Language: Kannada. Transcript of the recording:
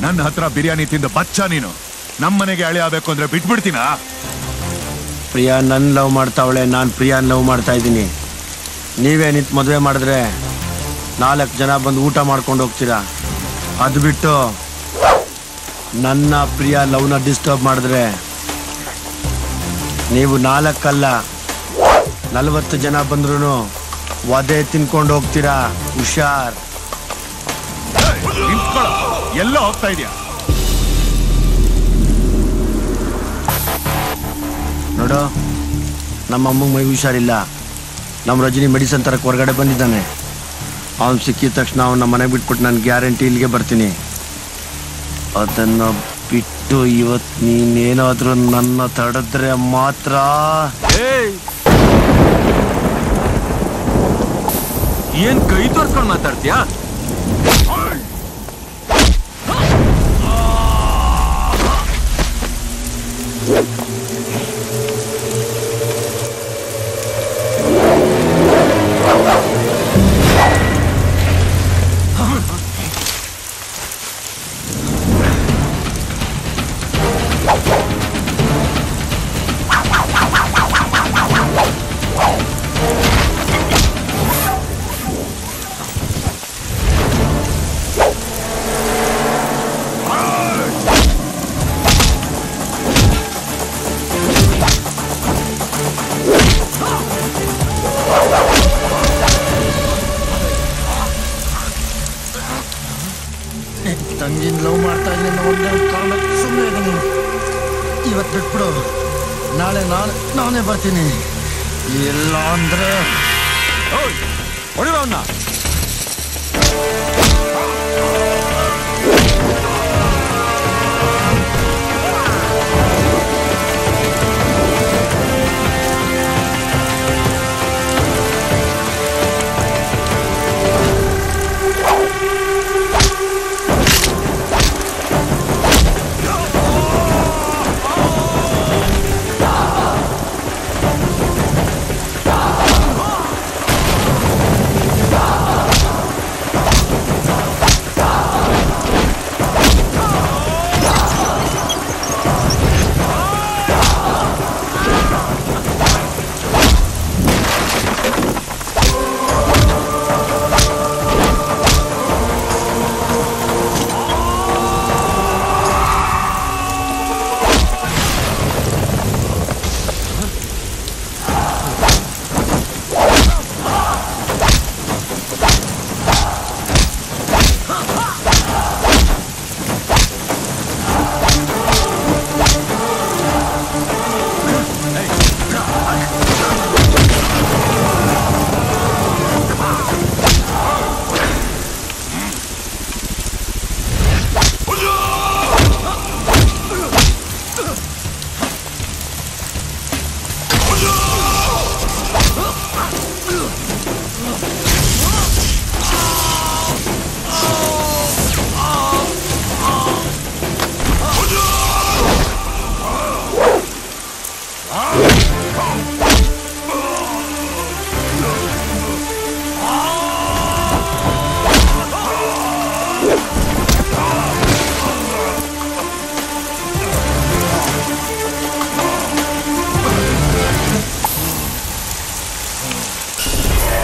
ನನ್ನ ಹತ್ರ ಬಿರಿಯಾನಿ ತಿಂದು ಬಚ್ಚ ನೀನು ನಮ್ಮನೆಗೆ ಅಳಿ ಆಗ್ಬೇಕು ಅಂದ್ರೆ ಬಿಟ್ಬಿಡ್ತೀನಾ ಪ್ರಿಯಾ ನನ್ನ ಲವ್ ಮಾಡ್ತಾವಳೆ ನಾನು ಪ್ರಿಯಾನ್ ಲವ್ ಮಾಡ್ತಾ ಇದ್ದೀನಿ ನೀವೇ ನಿಂತು ಮದುವೆ ಮಾಡಿದ್ರೆ ನಾಲ್ಕು ಜನ ಬಂದು ಊಟ ಮಾಡ್ಕೊಂಡು ಹೋಗ್ತೀರಾ ಅದು ಬಿಟ್ಟು ನನ್ನ ಪ್ರಿಯ ಲವ್ನ ಡಿಸ್ಟರ್ಬ್ ಮಾಡಿದ್ರೆ ನೀವು ನಾಲ್ಕಲ್ಲ ನಲವತ್ತು ಜನ ಬಂದ್ರು ವಧೆ ತಿನ್ಕೊಂಡು ಹೋಗ್ತೀರಾ ಹುಷಾರ್ ಏಯ್, ನಿಂತ್ಕೊಳ್ಳೋ. ಎಲ್ಲೋ ಹೋಗ್ತಾ ಇದೀಯಾ ನೋಡು ನಮ್ಮ ಅಮ್ಮಂಗೆ ಮೈ ಹುಷಾರಿಲ್ಲ ನಮ್ಮ ರಜನಿ ಮೆಡಿಸನ್ ತರಕ್ಕೆ ಹೊರಗಡೆ ಬಂದಿದ್ದಾನೆ ಅವನು ಸಿಕ್ಕಿದ ತಕ್ಷಣ ಅವನ ಮನೆಗೆ ಬಿಟ್ಬಿಟ್ಟು ನಾನು ಗ್ಯಾರಂಟಿ ಇಲ್ಲಿಗೆ ಬರ್ತೀನಿ ಅದನ್ನು ಬಿಟ್ಟು ಇವತ್ತು ನೀನೇನಾದರೂ ನನ್ನ ತಡೆದ್ರೆ ಮಾತ್ರ ಏನ್ ಕೈ ತೋರ್ಸ್ಕೊಂಡ್ ಮಾತಾಡ್ತೀಯಾ ತಂಗಿನ ಲವ್ ಮಾಡ್ತಾ ಇದ್ದೀನಿ ಒಂದೇ ಒಂದು ಕಾರಣಕ್ಕೆ ಸುಮ್ಮನೆ ಇದ್ದೀನಿ ಇವತ್ತು ಬಿಟ್ಬಿಡು ನಾಳೆ ನಾನು ನಾನೇ ಬರ್ತೀನಿ ಇಲ್ಲ ಅಂದ್ರೆ ಹೊಡಿವ ಅವನ್ನ